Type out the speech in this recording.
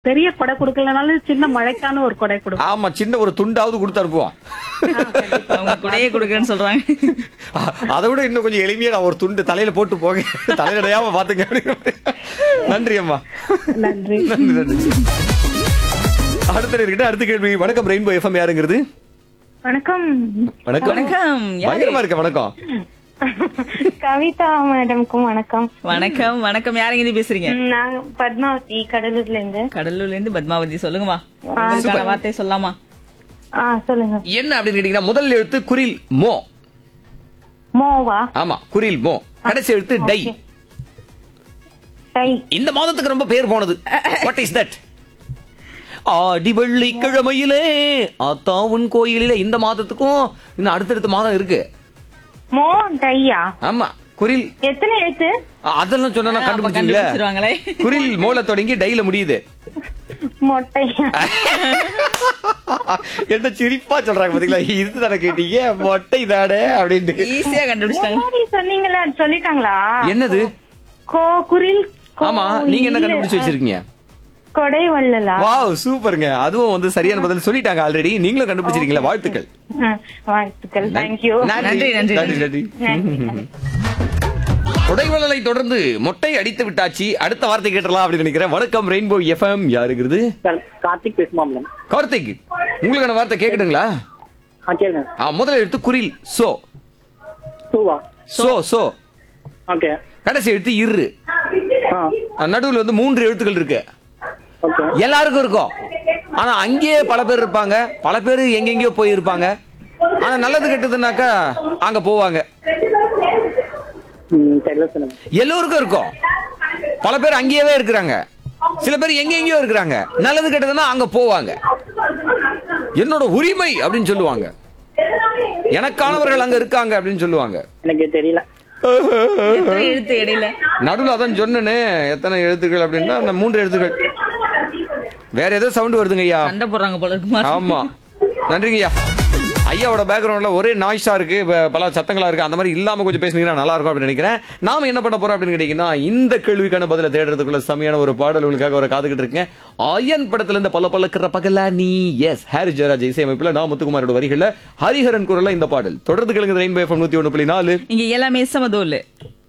பெரிய கொடை கொடுக்கலனாலும் சின்ன மழைக்கான ஒரு கொடை கொடுக்கும் ஆமா சின்ன ஒரு துண்டாவது கொடுத்து அனுப்புவான் அவங்க கூடயே கொடுக்குறேன்னு சொல்றாங்க அதை விட இன்னும் கொஞ்சம் எளிமையா நான் ஒரு துண்டு தலையில போட்டு போக தலையில அடையாம பாத்துங்க அப்படிங்கிற மாதிரி. நன்றி அம்மா நன்றி நன்றி நன்றி அடுத்த நேர்கிட்ட அடுத்த கேள்வி வணக்கம் ரெயின்போ எஃப்எம் யாருங்கிறது வணக்கம் வணக்கம் வணக்கம் யாரு? பயங்கரமா இருக்க வணக்கம் கவிதா மேடம்க்கும் வணக்கம் வணக்கம் வணக்கம் யாருங்க இது பேசுறீங்க ம், நாங்க பத்மாவதி கடலூர்ல இருந்து கடலூர்ல இருந்து பத்மாவதி சொல்லுங்கம்மா உங்களுக்கான வார்த்தை சொல்லாமா ஆ சொல்லுங்க என்ன அப்படின்னு கேட்டீங்கன்னா முதல் எழுத்து குரில் மோ மோவா ஆமா குரில் மோ கடைசி எழுத்து டை டை இந்த மாதத்துக்கு ரொம்ப பேர் போனது வாட் இஸ் தட் ஆடி வெள்ளிக்கிழமையிலே ஆத்தாவுன் கோயிலிலே இந்த மாதத்துக்கும் இன்னும் அடுத்தடுத்த மாதம் இருக்கு மோ டையா ஆமா குரில் எத்தனை எழுத்து அதெல்லாம் சொன்னா அப்ப கண்டுபிடிச்சீங்களே கண்டுபிடிச்சிருவாங்களே குரில் மோல தொடங்கி டைல முடியுது மொட்டையா என்ன சிரிப்பா சொல்றாங்க பாத்தீங்களா இது தானே கேட்டீங்க மொட்டை தானே அப்படின்ட்டு ஈஸியா கண்டுபிடிச்சிட்டாங்க முன்னாடி சொன்னீங்களா சொல்லிட்டாங்களா என்னது கோ குரில் கோ ஆமா நீங்க என்ன இல்ல. கண்டுபிடிச்சு வச்சிருக்கீங்க கொடை வள்ளலா வாவ் சூப்பருங்க அதுவும் வந்து சரியான பதில் சொல்லிட்டாங்க ஆல்ரெடி நீங்களும் கண்டுபிடிச்சிருக்கீங்களா வாழ்த்துக்கள் ஆ, வாழ்த்துக்கள் தேங்க்யூ நன்றி, நன்றி, நன்றி நன்றி உடைவலலை தொடர்ந்து மொட்டை அடித்து விட்டாச்சு அடுத்த வார்த்தை கேட்டலாம் அப்படின்னு நினைக்கிறேன் வணக்கம் ரெயின்போ எஃப்எம் யாருங்கிறது சார் கார்த்திக் பேசுமா மேடம் கார்த்திக் உங்களுக்கான வார்த்தை கேக்குதுங்களா ஆ கேளுங்க ஆ, முதல் எழுத்து குரில் சோ டூவா சோ சோ ஓகே கடைசி எழுத்து இரு ஆ நடுவில் வந்து மூன்று எழுத்துக்கள் இருக்கு ஓகே எல்லாருக்கும் இருக்கும் ஆனா அங்கேயே பல பேர் இருப்பாங்க பல பேர் எங்கெங்கயோ போயிருப்பாங்க ஆனா நல்லது கெட்டதுனாக்கா அங்க போவாங்க ம் தெரியல சொல்லுங்க எல்லோருக்கும் இருக்கும் பல பேர் அங்கேயே இருக்கிறாங்க சில பேர் எங்க எங்கேயோ இருக்கிறாங்க நல்லது கெட்டதுன்னா அங்க போவாங்க என்னோட உரிமை அப்படின்னு சொல்லுவாங்க எனக்கானவர்கள் அங்க இருக்காங்க அப்படின்னு சொல்லுவாங்க எனக்கு தெரியல எத்தனை எழுத்து இடையில நடுவில் அதான் சொன்னேனே எத்தனை எழுத்துக்கள் அப்படின்னா அந்த மூன்று எழுத்துக்கள் வேற ஏதோ சவுண்ட் வருதுங்க ஐயா சண்டை போடுறாங்க போல இருக்குமா ஆமா நன்றிங்க ஐயா ஐயாவோட பேக்ரவுண்ட்ல ஒரே நாய்ஸா இருக்கு ப- பல சத்தங்களா இருக்கு அந்த மாதிரி இல்லாம கொஞ்சம் பேசுனீங்கன்னா நல்லா இருக்கும் அப்படின்னு நினைக்கிறேன் நாம என்ன பண்ண போறோம் அப்படின்னு கேட்டீங்கன்னா இந்த கேள்விக்கான பதில தேடுறதுக்குள்ள செமையான ஒரு பாடல் உங்களுக்காக ஒரு காத்துக்கிட்டு இருக்கேன் அயன் படத்துல இருந்து பல பல்லக்கிற பகலா நீ எஸ் ஹாரி ஜெயராஜ் இசையமைப்புல நான் முத்துக்குமாரோட வரிகள்ல ஹரிஹரன் குரல்ல இந்த பாடல் தொடர்ந்து கிழங்கு ரெயின்போ எஃப்எம் நூத்தி ஒண்ணு புள்ளி நாலு இங்க எல்லாமே சமதோல்